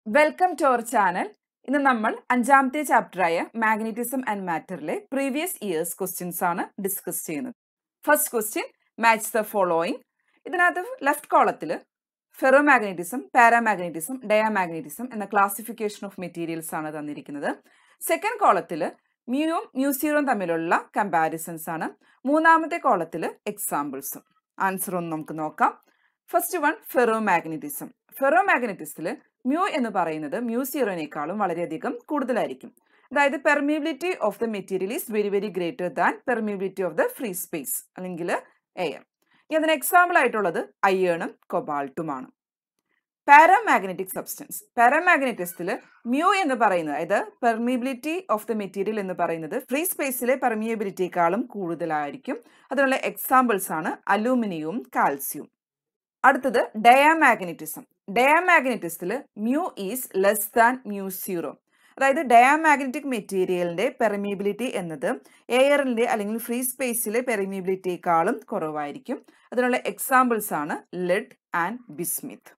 Welcome to our channel ഇന്ന് നമ്മൾ അഞ്ചാമത്തെ ചാപ്റ്ററായ മാഗ്നറ്റിസം ആൻഡ് മാറ്ററിലെ പ്രീവിയസ് ഇയേഴ്സ് ക്വസ്റ്റ്യൻസ് ആണ് ഡിസ്കസ് ചെയ്യുന്നത് first question match the following ഇതിനകത്ത് ലെഫ്റ്റ് കോളത്തിൽ ഫെറോ മാഗ്നറ്റിസം പാരാമാഗ്നറ്റിസം ഡയാമാഗ്നറ്റിസം എന്ന ക്ലാസിഫിക്കേഷൻ ഓഫ് മെറ്റീരിയൽസ് ആണ് തന്നിരിക്കുന്നത് സെക്കൻഡ് കോളത്തിൽ മ്യൂവും മ്യൂസീറും തമ്മിലുള്ള കമ്പാരിസൺസ് ആണ് മൂന്നാമത്തെ കോളത്തിൽ എക്സാമ്പിൾസും ആൻസർ ഒന്ന് നമുക്ക് നോക്കാം ഫസ്റ്റ് വൺ ഫെറോ മാഗ്നറ്റിസം ഫെറോ മാഗ്നറ്റിസത്തിൽ മ്യൂ എന്ന് പറയുന്നത് മ്യൂ സീറോനേക്കാളും വളരെയധികം കൂടുതലായിരിക്കും അതായത് permeability of the material is very very greater than permeability of the free space അല്ലെങ്കിൽ എയർ ഇനി അതിന് എക്സാമ്പിൾ ആയിട്ടുള്ളത് അയേണും കൊബാൾട്ടുമാണ് പാരാമാഗ്നറ്റിക് സബ്സ്റ്റൻസ് പാരാമാഗ്നറ്റിസത്തിൽ മ്യൂ എന്ന് പറയുന്നത് അതായത് പെർമിബിലിറ്റി ഓഫ് ദ മെറ്റീരിയൽ എന്ന് പറയുന്നത് ഫ്രീ സ്പേസിലെ പെർമിയബിലിറ്റിയേക്കാളും കൂടുതലായിരിക്കും അതിനുള്ള എക്സാമ്പിൾസ് ആണ് അലൂമിനിയവും കാൽസ്യവും അടുത്തത് ഡയാമാഗ്നറ്റിസം ഡയാമാഗ്നറ്റിസത്തിൽ mu is less than mu zero അതായത് ഡയാമാഗ്നറ്റിക് മെറ്റീരിയലിന്റെ പെർമിബിലിറ്റി എന്നത് എയറിന്റെ അല്ലെങ്കിൽ ഫ്രീ സ്പേസിലെ പെർമിബിലിറ്റിയേക്കാളും കുറവായിരിക്കും അതിനുള്ള എക്സാമ്പിൾസ് ആണ് lead and bismuth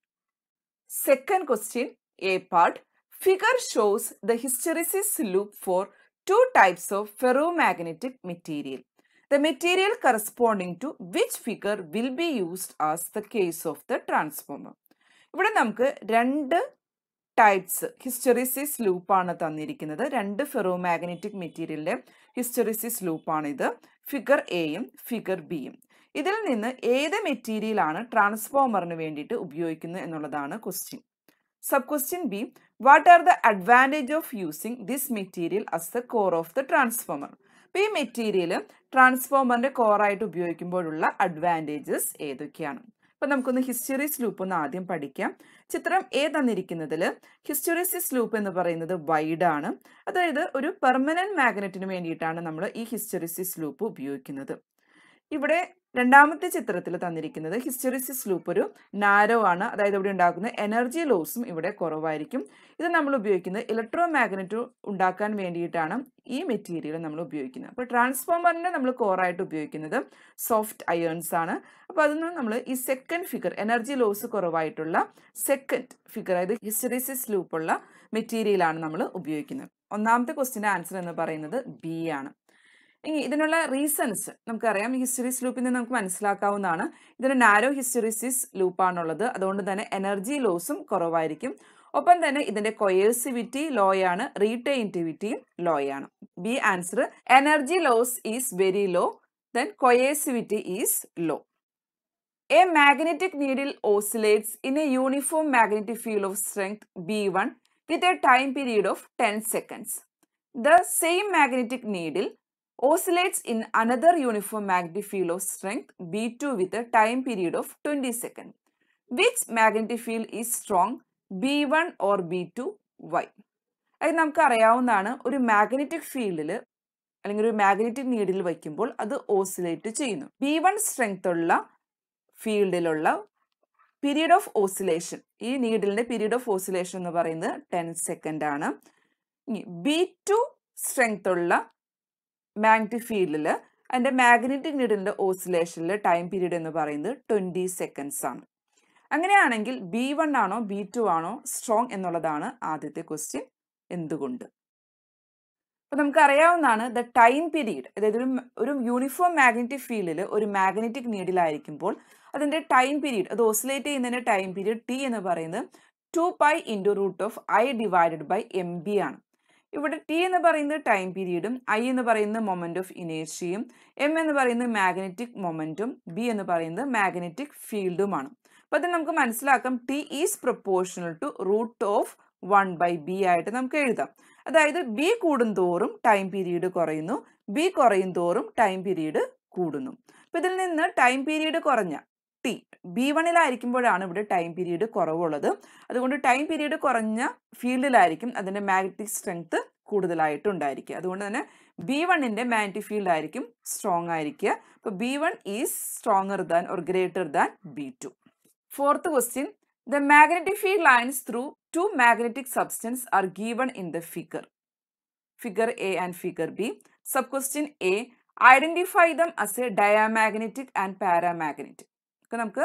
second question A part figure shows the hysteresis loop for two types of ferromagnetic material the material corresponding to which figure will be used as the case of the transformer. ഇവിടെ നമുക്ക് രണ്ട് types hysteresis ലൂപ്പാണ് തന്നിരിക്കുന്നത് രണ്ട് ferromagnetic മെറ്റീരിയലിന്റെ hysteresis ലൂപ്പാണിത് figure എയും figure ബിയും ഇതിൽ നിന്ന് ഏത് മെറ്റീരിയലാണ് ട്രാൻസ്ഫോമറിന് വേണ്ടിയിട്ട് ഉപയോഗിക്കുന്നത് എന്നുള്ളതാണ് question sub question B what are the advantage of using this material as the core of the transformer അപ്പോൾ ഈ മെറ്റീരിയൽ ട്രാൻസ്ഫോമറിന്റെ കോറായിട്ട് ഉപയോഗിക്കുമ്പോഴുള്ള അഡ്വാൻറ്റേജസ് ഏതൊക്കെയാണ് അപ്പോൾ നമുക്കൊന്ന് ഹിസ്റ്ററിസ് ലൂപ്പ് ഒന്ന് ആദ്യം പഠിക്കാം ചിത്രം എ തന്നിരിക്കുന്നതിൽ ഹിസ്റ്ററിസിസ് ലൂപ്പ് എന്ന് പറയുന്നത് വൈഡ് ആണ് അതായത് ഒരു പെർമനന്റ് മാഗ്നറ്റിന് വേണ്ടിയിട്ടാണ് നമ്മൾ ഈ ഹിസ്റ്ററിസിസ് ലൂപ്പ് ഉപയോഗിക്കുന്നത് ഇവിടെ രണ്ടാമത്തെ ചിത്രത്തിൽ തന്നിരിക്കുന്നത് ഹിസ്റ്ററിസിസ് ലൂപ്പ് ഒരു നാരോ ആണ് അതായത് ഇവിടെ ഉണ്ടാക്കുന്ന എനർജി ലോസും ഇവിടെ കുറവായിരിക്കും ഇത് നമ്മൾ ഉപയോഗിക്കുന്നത് ഇലക്ട്രോ മാഗ്നറ്റ് ഉണ്ടാക്കാൻ വേണ്ടിയിട്ടാണ് ഈ മെറ്റീരിയൽ നമ്മൾ ഉപയോഗിക്കുന്നത് അപ്പോൾ ട്രാൻസ്ഫോമറിനെ നമ്മൾ കോറായിട്ട് ഉപയോഗിക്കുന്നത് സോഫ്റ്റ് അയേൺസ് ആണ് അപ്പോൾ അതൊന്നും നമ്മൾ ഈ സെക്കൻഡ് ഫിഗർ എനർജി ലോസ് കുറവായിട്ടുള്ള സെക്കൻഡ് ഫിഗർ അതായത് ഹിസ്റ്ററിസിസ് ലൂപ്പുള്ള മെറ്റീരിയലാണ് നമ്മൾ ഉപയോഗിക്കുന്നത് ഒന്നാമത്തെ ക്വസ്റ്റിൻ്റെ ആൻസർ എന്ന് പറയുന്നത് ബി ആണ് ഇനി ഇതിനുള്ള റീസൺസ് നമുക്കറിയാം ഹിസ്റ്ററിസ് ലൂപ്പിൽ നിന്ന് നമുക്ക് മനസ്സിലാക്കാവുന്നതാണ് ഇതിന് നാരോ ഹിസ്റ്ററിസിസ് ലൂപ്പാണുള്ളത് അതുകൊണ്ട് തന്നെ എനർജി ലോസും കുറവായിരിക്കും ഒപ്പം തന്നെ ഇതിന്റെ കൊയേഴ്സിവിറ്റി ലോയാണ് റീറ്റെയിൻറ്റിവിറ്റിയും ലോയാണ് B answer energy loss is very low then coercivity is low a magnetic needle oscillates in a uniform magnetic field of strength B one with a time period of ten seconds the same magnetic needle oscillates in another uniform magnetic field of strength B2 with a time period of 20 seconds. Which magnetic field is strong B1 or B2? Why? അത് നമുക്ക് അറിയാവുന്നതാണ് ഒരു magnetic ഫീൽഡിൽ അല്ലെങ്കിൽ ഒരു magnetic needle വയ്ക്കുമ്പോൾ അത് oscillate ചെയ്യുന്നു ബി വൺ സ്ട്രെങ്ത് ഉള്ള ഫീൽഡിലുള്ള പീരീഡ് ഓഫ് ഓസിലേഷൻ ഈ നീഡിലിന്റെ പീരീഡ് ഓഫ് ഓസിലേഷൻ എന്ന് പറയുന്നത് ടെൻ സെക്കൻഡ് ആണ് ബി ടു സ്ട്രെങ്ത് ഉള്ള മാഗ്നറ്റിക് ഫീൽഡിൽ അതിൻ്റെ മാഗ്നറ്റിക് നീഡിലിൻ്റെ ഓസിലേഷനിൽ ടൈം പീരീഡ് എന്ന് പറയുന്നത് ട്വൻറ്റി സെക്കൻഡ്സ് ആണ് അങ്ങനെയാണെങ്കിൽ ബി വൺ ആണോ ബി ടു ആണോ സ്ട്രോങ് എന്നുള്ളതാണ് ആദ്യത്തെ ക്വസ്റ്റ്യൻ എന്തുകൊണ്ട് അപ്പോൾ നമുക്ക് അറിയാവുന്നതാണ് ദ ടൈം പീരീഡ് അതായത് ഒരു ഒരു യൂണിഫോം മാഗ്നറ്റിക് ഫീൽഡിൽ ഒരു മാഗ്നറ്റിക് നീഡിലായിരിക്കുമ്പോൾ അതിൻ്റെ ടൈം പീരീഡ് അത് ഓസിലേറ്റ് ചെയ്യുന്നതിൻ്റെ ടൈം പീരീഡ് ടി എന്ന് പറയുന്നത് two pi into root of I divided by M B ആണ് ഇവിടെ ടി എന്ന് പറയുന്നത് ടൈം പീരീഡും ഐ എന്ന് പറയുന്നത് മൊമെന്റ് ഓഫ് ഇനേഷ്യയും എം എന്ന് പറയുന്നത് മാഗ്നറ്റിക് മൊമെന്റും ബി എന്ന് പറയുന്നത് മാഗ്നറ്റിക് ഫീൽഡുമാണ് അപ്പോൾ അത് നമുക്ക് മനസ്സിലാക്കാം T is proportional to root of one by B ആയിട്ട് നമുക്ക് എഴുതാം അതായത് ബി കൂടുന്തോറും ടൈം പീരീഡ് കുറയുന്നു ബി കുറയും തോറും ടൈം പീരീഡ് കൂടുന്നു അപ്പോൾ ഇതിൽ നിന്ന് ടൈം പീരീഡ് കുറഞ്ഞ ടി ബി വണ്ണിലായിരിക്കുമ്പോഴാണ് ഇവിടെ ടൈം പീരീഡ് കുറവുള്ളത് അതുകൊണ്ട് ടൈം പീരീഡ് കുറഞ്ഞ ഫീൽഡിലായിരിക്കും അതിൻ്റെ മാഗ്നറ്റിക് സ്ട്രെങ്ത് കൂടുതലായിട്ട് ഉണ്ടായിരിക്കുക അതുകൊണ്ട് തന്നെ ബി വണ്ണിൻ്റെ മാഗ്നറ്റിക് ഫീൽഡ് ആയിരിക്കും സ്ട്രോങ് ആയിരിക്കുക അപ്പോൾ B one is stronger than or greater than B two fourth question the magnetic field lines through two magnetic substance are given in the figure figure A and figure B sub question A identify them as a diamagnetic and paramagnetic നമുക്ക്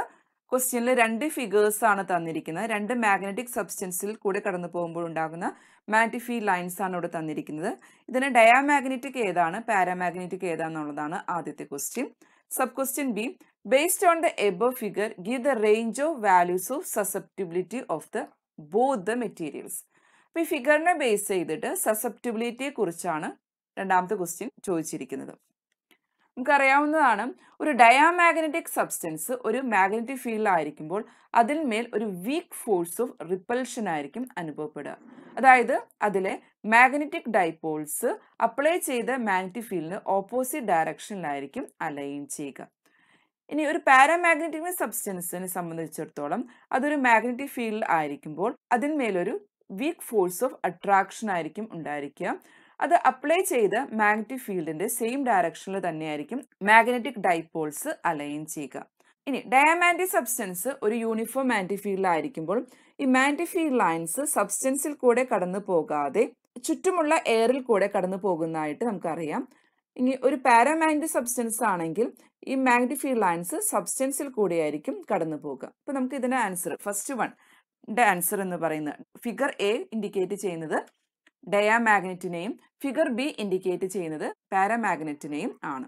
ക്വസ്റ്റ്യനിൽ രണ്ട് figures ആണ് തന്നിരിക്കുന്നത് രണ്ട് magnetic സബ്സ്റ്റൻസിൽ കൂടെ കടന്നു പോകുമ്പോൾ ഉണ്ടാകുന്ന മാഗ്നറ്റിക് ലൈൻസ് ആണ് ഇവിടെ തന്നിരിക്കുന്നത് ഇതിന് ഡയാമാഗ്നറ്റിക് ഏതാണ് പാരാമാഗ്നറ്റിക് ഏതാണെന്നുള്ളതാണ് ആദ്യത്തെ question sub question B based on the above figure give the range of values of susceptibility of the both the materials അപ്പോൾ ഈ ഫിഗറിനെ ബേസ് ചെയ്തിട്ട് സസെപ്റ്റിബിലിറ്റിയെ കുറിച്ചാണ് രണ്ടാമത്തെ ക്വസ്റ്റ്യൻ ചോദിച്ചിരിക്കുന്നത് നമുക്കറിയാവുന്നതാണ് ഒരു ഡയാമാഗ്നറ്റിക് സബ്സ്റ്റൻസ് ഒരു മാഗ്നറ്റിക് ഫീൽഡ് ആയിരിക്കുമ്പോൾ അതിന്മേൽ ഒരു വീക്ക് ഫോഴ്സ് ഓഫ് റിപ്പൽഷൻ ആയിരിക്കും അനുഭവപ്പെടുക അതായത് അതിലെ മാഗ്നറ്റിക് ഡൈപോൾസ് അപ്ലൈ ചെയ്ത മാഗ്നറ്റിക് ഫീൽഡിന് ഓപ്പോസിറ്റ് ഡയറക്ഷനിലായിരിക്കും അലൈൻ ചെയ്യുക ഇനി ഒരു പാരാമാഗ്നറ്റിക് സബ്സ്റ്റൻസിനെ സംബന്ധിച്ചിടത്തോളം അതൊരു മാഗ്നറ്റിക് ഫീൽഡ് ആയിരിക്കുമ്പോൾ അതിന്മേലൊരു വീക്ക് ഫോഴ്സ് ഓഫ് അട്രാക്ഷൻ ആയിരിക്കും ഉണ്ടായിരിക്കുക അത് അപ്ലൈ ചെയ്ത മാഗ്നറ്റിക് ഫീൽഡിന്റെ സെയിം ഡയറക്ഷനിൽ തന്നെയായിരിക്കും മാഗ്നറ്റിക് ഡൈപോൾസ് അലൈൻ ചെയ്യുക ഇനി ഡയാമാഗ്നറ്റിക് സബ്സ്റ്റൻസ് ഒരു യൂണിഫോം മാഗ്നറ്റിക് ഫീൽഡ് ആയിരിക്കുമ്പോൾ ഈ മാഗ്നറ്റിക് ഫീൽഡ് ലൈൻസ് സബ്സ്റ്റൻസിൽ കൂടെ കടന്നു പോകാതെ ചുറ്റുമുള്ള എയറിൽ കൂടെ കടന്നു പോകുന്നതായിട്ട് നമുക്കറിയാം ഇനി ഒരു പാരാമാഗ്നറ്റിക് സബ്സ്റ്റൻസ് ആണെങ്കിൽ ഈ മാഗ്നറ്റിക് ഫീൽഡ് ലൈൻസ് സബ്സ്റ്റൻസിൽ കൂടെയായിരിക്കും കടന്നു പോകുക അപ്പോൾ നമുക്ക് ഇതിന്റെ ആൻസർ ഫസ്റ്റ് വൺ ആൻസർ എന്ന് പറയുന്നത് ഫിഗർ എ ഇൻഡിക്കേറ്റ് ചെയ്യുന്നത് ഡയാമാഗ്നറ്റിനെയും ഫിഗർ ബി ഇൻഡിക്കേറ്റ് ചെയ്യുന്നത് പാരാമാഗ്നറ്റിനെയും ആണ്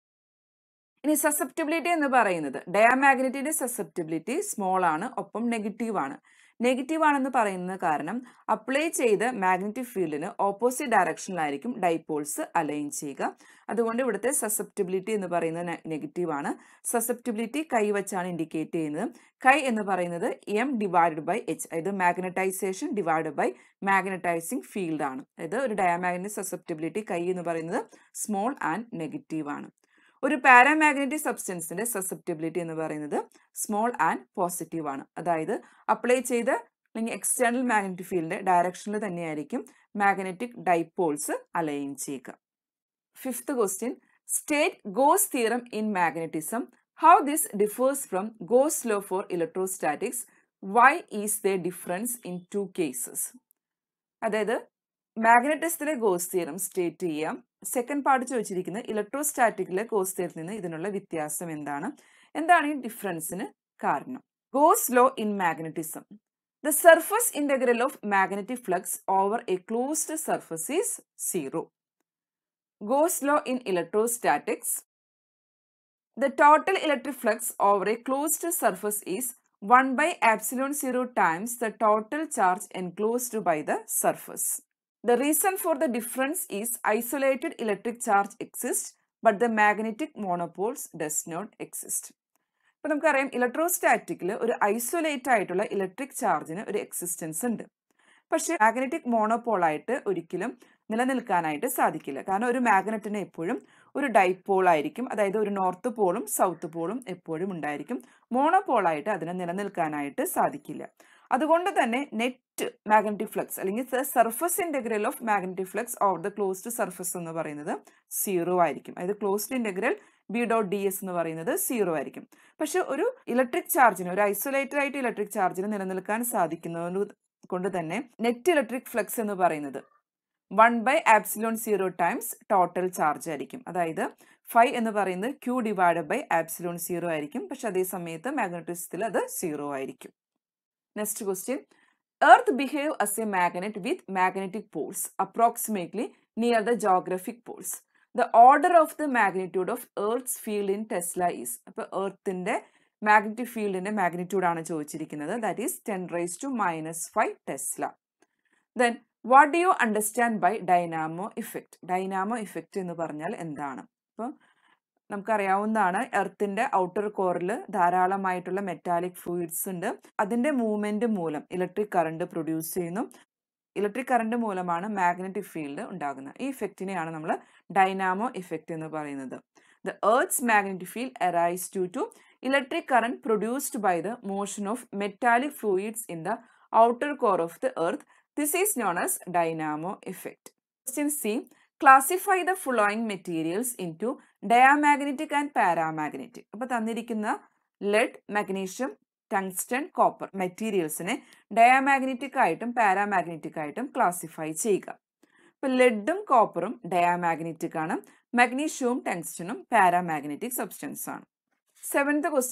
ഇനി സസെപ്റ്റബിലിറ്റി എന്ന് പറയുന്നത് ഡയാമാഗ്നറ്റിന്റെ സസെപ്റ്റബിലിറ്റി സ്മോൾ ആണ് ഒപ്പം നെഗറ്റീവ് ആണ് നെഗറ്റീവ് ആണെന്ന് പറയുന്നത് കാരണം അപ്ലൈ ചെയ്ത മാഗ്നറ്റിക് ഫീൽഡിന് ഓപ്പോസിറ്റ് ഡയറക്ഷനിലായിരിക്കും ഡൈപോൾസ് അലൈൻ ചെയ്യുക അതുകൊണ്ട് ഇവിടുത്തെ സസെപ്റ്റബിലിറ്റി എന്ന് പറയുന്നത് നെഗറ്റീവ് ആണ് സസെപ്റ്റബിലിറ്റി കൈ വെച്ചാണ് ഇൻഡിക്കേറ്റ് ചെയ്യുന്നത് കൈ എന്ന് പറയുന്നത് എം ഡിവൈഡഡ് ബൈ എച്ച് അതായത് magnetization divide by magnetizing field ആണ് അതായത് ഒരു ഡയാമാഗ്നറ്റിക് സസെപ്റ്റബിലിറ്റി കൈ എന്ന് പറയുന്നത് സ്മോൾ ആൻഡ് നെഗറ്റീവ് ആണ് ഒരു പാരാമാഗ്നറ്റിക് സബ്സ്റ്റൻസിന്റെ സസെപ്റ്റബിലിറ്റി എന്ന് പറയുന്നത് സ്മോൾ ആൻഡ് പോസിറ്റീവ് ആണ് അതായത് അപ്ലൈ ചെയ്ത അല്ലെങ്കിൽ എക്സ്റ്റേണൽ മാഗ്നറ്റിക് ഫീൽഡിന്റെ ഡയറക്ഷനിൽ തന്നെയായിരിക്കും മാഗ്നറ്റിക് ഡൈപോൾസ് അലൈൻ ചെയ്യുക fifth question state Gauss theorem in magnetism how this differs from Gauss law for electrostatics why is the difference in two cases അതായത് മാഗ്നറ്റിസത്തിലെ ഗോസ് തിയറം സ്റ്റേറ്റ് ചെയ്യാം second part ചോദിച്ചിരിക്കുന്നത് ഇലക്ട്രോസ്റ്റാറ്റിക്കിലെ goes തിയറത്തിൽ നിന്ന് ഇതിനുള്ള വ്യത്യാസം എന്താണ് എന്താണ് ഈ ഡിഫറൻസിന് കാരണം Gauss law in magnetism the surface integral of magnetic flux over a closed surface is zero Gauss law in electrostatics the total electric flux over a closed surface is 1 by epsilon 0 times the total charge enclosed by the surface. The reason for the difference is isolated electric charge exists, but the magnetic monopoles does not exist. ഇപ്പൊ നമുക്കറിയാം ഇലക്ട്രോസ്റ്റാറ്റിക്കിൽ ഒരു isolate ആയിട്ടുള്ള electric ചാർജിന് ഒരു existence ഉണ്ട് പക്ഷെ magnetic മോണോപോളായിട്ട് ഒരിക്കലും നിലനിൽക്കാനായിട്ട് സാധിക്കില്ല കാരണം ഒരു മാഗ്നറ്റിന് എപ്പോഴും ഒരു ഡൈപോൾ ആയിരിക്കും അതായത് ഒരു നോർത്ത് പോളും സൗത്ത് പോളും എപ്പോഴും ഉണ്ടായിരിക്കും മോണോപോളായിട്ട് അതിന് നിലനിൽക്കാനായിട്ട് സാധിക്കില്ല അതുകൊണ്ട് തന്നെ നെറ്റ് മാഗ്നറ്റിക് ഫ്ലക്സ് അല്ലെങ്കിൽ surface integral of magnetic flux of the closed surface എന്ന് പറയുന്നത് സീറോ ആയിരിക്കും അതായത് closed integral B dot D S എന്ന് പറയുന്നത് സീറോ ആയിരിക്കും പക്ഷെ ഒരു ഇലക്ട്രിക് ചാർജിന് ഒരു ഐസൊലേറ്റഡ് ആയിട്ട് ഇലക്ട്രിക് ചാർജിന് നിലനിൽക്കാൻ സാധിക്കുന്നത് കൊണ്ട് തന്നെ നെറ്റ് ഇലക്ട്രിക് ഫ്ലക്സ് എന്ന് പറയുന്നത് one by epsilon zero times total charge ആയിരിക്കും അതായത് ഫൈവ് എന്ന് പറയുന്നത് Q divide by epsilon zero ആയിരിക്കും പക്ഷെ അതേ സമയത്ത് മാഗ്നറ്റിസത്തിൽ അത് സീറോ ആയിരിക്കും next question earth behave as a magnet with magnetic poles approximately near the geographic poles the order of the magnitude of earth's field in tesla is അപ്പോൾ എർത്തിന്റെ magnetic ഫീൽഡിന്റെ മാഗ്നിറ്റ്യൂഡ് ആണ് ചോദിച്ചിരിക്കുന്നത് that is ten rise to minus five Tesla then what do you understand by dynamo effect dynamo effect എന്ന് പറഞ്ഞാൽ എന്താണ് അപ്പോൾ നമുക്കറിയാവുന്നതാണ് എർത്തിന്റെ ഔട്ടർ കോറിൽ ധാരാളമായിട്ടുള്ള മെറ്റാലിക് ഫ്ലൂയിഡ്സ് ഉണ്ട് അതിന്റെ മൂവ്മെന്റ് മൂലം ഇലക്ട്രിക് കറണ്ട് പ്രൊഡ്യൂസ് ചെയ്യുന്നു ഇലക്ട്രിക് കറണ്ട് മൂലമാണ് മാഗ്നറ്റിക് ഫീൽഡ് ഉണ്ടാകുന്നത് ഈ ഇഫക്റ്റിനെയാണ് നമ്മൾ ഡൈനാമോ ഇഫക്റ്റ് എന്ന് പറയുന്നത് the earth's magnetic field arise due to electric current produced by the motion of metallic fluids in the outer core of the earth this is known as dynamo effect question C classify the following materials into diamagnetic and paramagnetic അപ്പോൾ തന്നിരിക്കുന്ന lead magnesium tungsten copper മെറ്റീരിയൽസിനെ diamagnetic ആയിട്ടും paramagnetic ആയിട്ടും classify ചെയ്യുക ഇപ്പോൾ ലെഡും കോപ്പറും diamagnetic ആണ് മഗ്നീഷ്യവും ടങ്സ്റ്റണും പാരാമാഗ്നറ്റിക് സബ്സ്റ്റൻസ് ആണ് seventh question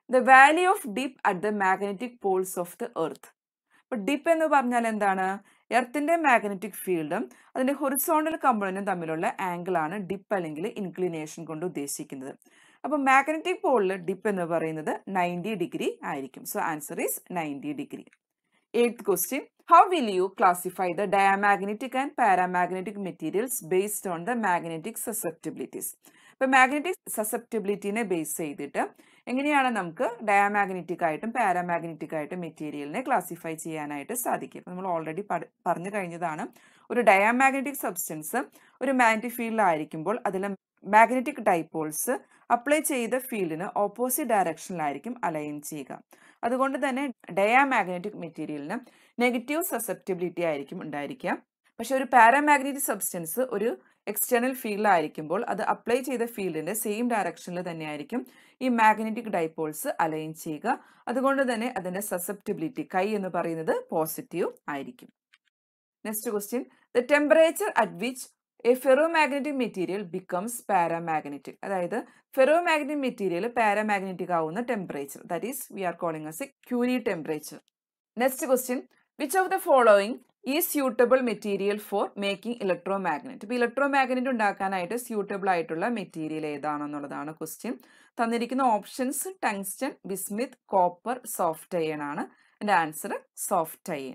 the value of dip at the magnetic poles of the earth അപ്പോൾ ഡിപ്പ് എന്ന് പറഞ്ഞാൽ എന്താണ് എർത്തിന്റെ മാഗ്നറ്റിക് ഫീൽഡും അതിന്റെ ഹൊറിസോണ്ടൽ കമ്പോണന്റും തമ്മിലുള്ള ആംഗിൾ ആണ് ഡിപ്പ് അല്ലെങ്കിൽ ഇൻക്ലിനേഷൻ കൊണ്ട് ഉദ്ദേശിക്കുന്നത് അപ്പോൾ മാഗ്നറ്റിക് പോളിൽ ഡിപ്പ് എന്ന് പറയുന്നത് നയൻറ്റി ഡിഗ്രി ആയിരിക്കും so answer is ninety degree eighth question how will you classify the diamagnetic and paramagnetic materials based on the magnetic susceptibilities ഇപ്പം മാഗ്നറ്റിക് സസെപ്റ്റബിലിറ്റിനെ ബേസ് ചെയ്തിട്ട് എങ്ങനെയാണ് നമുക്ക് ഡയാമാഗ്നറ്റിക് ആയിട്ടും പാരാമാഗ്നറ്റിക് ആയിട്ടും മെറ്റീരിയലിനെ ക്ലാസിഫൈ ചെയ്യാനായിട്ട് സാധിക്കും ഇപ്പം നമ്മൾ ഓൾറെഡി പറഞ്ഞു കഴിഞ്ഞതാണ് ഒരു ഡയാമാഗ്നറ്റിക് സബ്സ്റ്റൻസ് ഒരു മാഗ്നറ്റിക് ഫീൽഡിലായിരിക്കുമ്പോൾ അതിൽ മാഗ്നറ്റിക് ഡൈപോൾസ് അപ്ലൈ ചെയ്ത ഫീൽഡിന് ഓപ്പോസിറ്റ് ഡയറക്ഷനിലായിരിക്കും അലൈൻ ചെയ്യുക അതുകൊണ്ട് തന്നെ ഡയാമാഗ്നറ്റിക് മെറ്റീരിയലിന് നെഗറ്റീവ് സസെപ്റ്റബിലിറ്റി ആയിരിക്കും ഉണ്ടായിരിക്കുക പക്ഷെ ഒരു പാരാമാഗ്നറ്റിക് സബ്സ്റ്റൻസ് ഒരു എക്സ്റ്റേണൽ ഫീൽഡിലായിരിക്കുമ്പോൾ അത് അപ്ലൈ ചെയ്ത ഫീൽഡിന്റെ സെയിം ഡയറക്ഷനിൽ തന്നെയായിരിക്കും ഈ മാഗ്നറ്റിക് ഡൈപോൾസ് അലൈൻ ചെയ്യുക അതുകൊണ്ട് തന്നെ അതിന്റെ സസെപ്റ്റബിലിറ്റി കൈ എന്ന് പറയുന്നത് പോസിറ്റീവ് ആയിരിക്കും next question the temperature at which a ferromagnetic material becomes paramagnetic അതായത് ഫെറോമാഗ്നറ്റിക് മെറ്റീരിയൽ പാരാമാഗ്നറ്റിക് ആവുന്ന temperature that is we are calling as a Curie temperature next question which of the following is suitable material for making electromagnet ഇപ്പോൾ electromagnet ഉണ്ടാക്കാനായിട്ട് suitable ആയിട്ടുള്ള material ഏതാണെന്നുള്ളതാണ് question തന്നിരിക്കുന്ന options tungsten bismuth copper soft iron ആണ് എൻ്റെ answer soft iron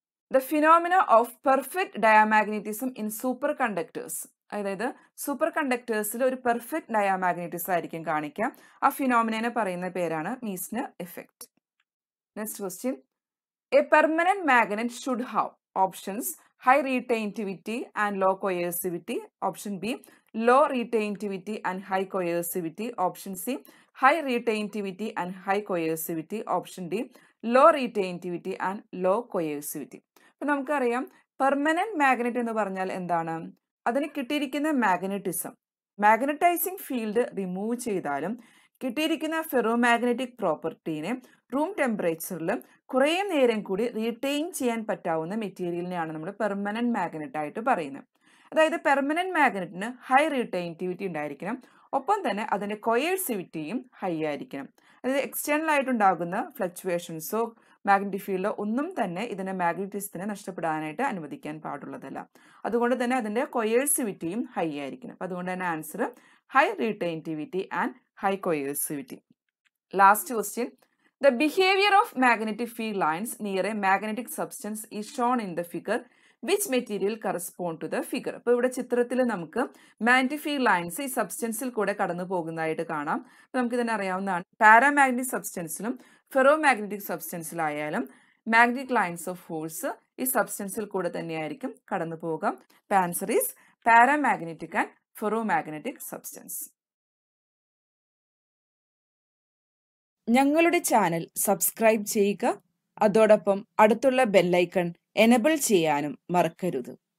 the phenomena of perfect diamagnetism in super superconductors അതായത് സൂപ്പർ കണ്ടക്ടേഴ്സിൽ ഒരു പെർഫെക്റ്റ് ഡയാമാഗ്നറ്റിസം ആയിരിക്കും കാണിക്കുക ആ ഫിനോമിനെ പറയുന്ന പേരാണ് Meissner effect next question a permanent magnet should have options high retentivity and low coercivity option B low retentivity and high coercivity option C high retentivity and high coercivity option D low retentivity and low coercivity അപ്പം നമുക്കറിയാം permanent magnet എന്ന് പറഞ്ഞാൽ എന്താണ് അതിന് കിട്ടിയിരിക്കുന്ന magnetism magnetizing field remove ചെയ്താലും കിട്ടിയിരിക്കുന്ന ferromagnetic പ്രോപ്പർട്ടീനെ room ടെമ്പറേച്ചറിൽ കുറേ നേരം കൂടി റീറ്റെയിൻ ചെയ്യാൻ പറ്റാവുന്ന മെറ്റീരിയലിനെയാണ് നമ്മൾ പെർമനന്റ് മാഗ്നറ്റ് ആയിട്ട് പറയുന്നത് അതായത് പെർമനന്റ് മാഗ്നറ്റിന് ഹൈ റീറ്റെയിൻറ്റിവിറ്റി ഉണ്ടായിരിക്കണം ഒപ്പം തന്നെ അതിൻ്റെ കൊയേഴ്സിവിറ്റിയും ഹൈ ആയിരിക്കണം അതായത് എക്സ്റ്റേണൽ ആയിട്ടുണ്ടാകുന്ന ഫ്ലക്ച്വേഷൻസോ മാഗ്നറ്റിക് ഫീൽഡോ ഒന്നും തന്നെ ഇതിൻ്റെ മാഗ്നറ്റിസത്തിനെ നഷ്ടപ്പെടാനായിട്ട് അനുവദിക്കാൻ പാടുള്ളതല്ല അതുകൊണ്ട് തന്നെ അതിൻ്റെ കൊയേഴ്സിവിറ്റിയും ഹൈ ആയിരിക്കണം അപ്പം അതുകൊണ്ട് തന്നെ answer high retentivity and high coercivity. Last question. The behavior of magnetic field lines near a magnetic substance is shown in the figure. Which material correspond to the figure അപ്പോൾ ഇവിടെ ചിത്രത്തിൽ നമുക്ക് മാഗ്നറ്റിക് ഫീൽഡ് ലൈൻസ് ഈ സബ്സ്റ്റൻസിൽ കൂടെ കടന്നു പോകുന്നതായിട്ട് കാണാം നമുക്ക് തന്നെ അറിയാവുന്നതാണ് പാരാമാഗ്നറ്റിക് സബ്സ്റ്റൻസിലും ഫെറോ മാഗ്നറ്റിക് സബ്സ്റ്റൻസിലായാലും മാഗ്നറ്റിക് ലൈൻസ് ഓഫ് ഫോഴ്സ് ഈ സബ്സ്റ്റൻസിൽ കൂടെ തന്നെയായിരിക്കും കടന്നു പോകുക answer is paramagnetic and ferromagnetic substance ഞങ്ങളുടെ ചാനൽ സബ്സ്ക്രൈബ് ചെയ്യുക അതോടൊപ്പം അടുത്തുള്ള ബെല്ലൈക്കൺ എനബിൾ ചെയ്യാനും മറക്കരുത്